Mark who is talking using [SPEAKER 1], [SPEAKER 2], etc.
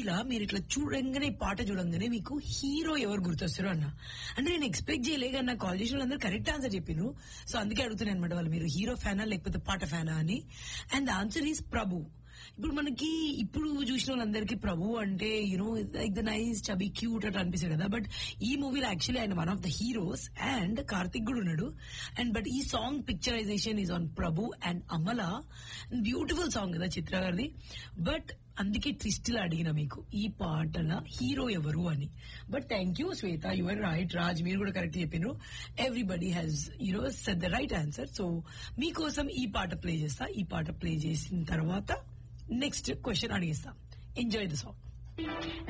[SPEAKER 1] మూవీలా మీరు ఇట్లా చూడంగానే ఈ పాట చూడంగానే మీకు హీరో ఎవరు గుర్తొస్తారు అన్న అంటే నేను ఎక్స్పెక్ట్ చేయలేక నా కాల్ చేసిన వాళ్ళందరూ కరెక్ట్ ఆన్సర్ చెప్పిండ్రు సో అందుకే అడుగుతున్నాను అనమాట వాళ్ళు మీరు హీరో ఫ్యానా లేకపోతే పాట ఫ్యానా అని and the answer is Prabhu ఇప్పుడు మనకి ఇప్పుడు చూసిన వాళ్ళందరికీ ప్రభు అంటే you know like the nice chubby cute అట్లా అనిపిస్తుంది కదా బట్ ఈ మూవీలో యాక్చువల్లీ ఆయన one of the heroes and Karthik కూడా ఉన్నాడు అండ్ బట్ ఈ song picturisation is on Prabhu and Amala beautiful song కదా చిత్ర గారిది బట్ అందుకే ట్విస్ట్ అడిగిన మీకు ఈ పాటల హీరో ఎవరు అని but thank you Shweta you're right Raj మీరు కూడా కరెక్ట్ చెప్పినారు everybody has you know set the right answer so మీకోసం ఈ పాట ప్లే చేస్తా ఈ పాట ప్లే చేసిన తర్వాత నెక్స్ట్ క్వశ్చన్ అడిగిస్తా ఎంజాయ్ ద సాంగ్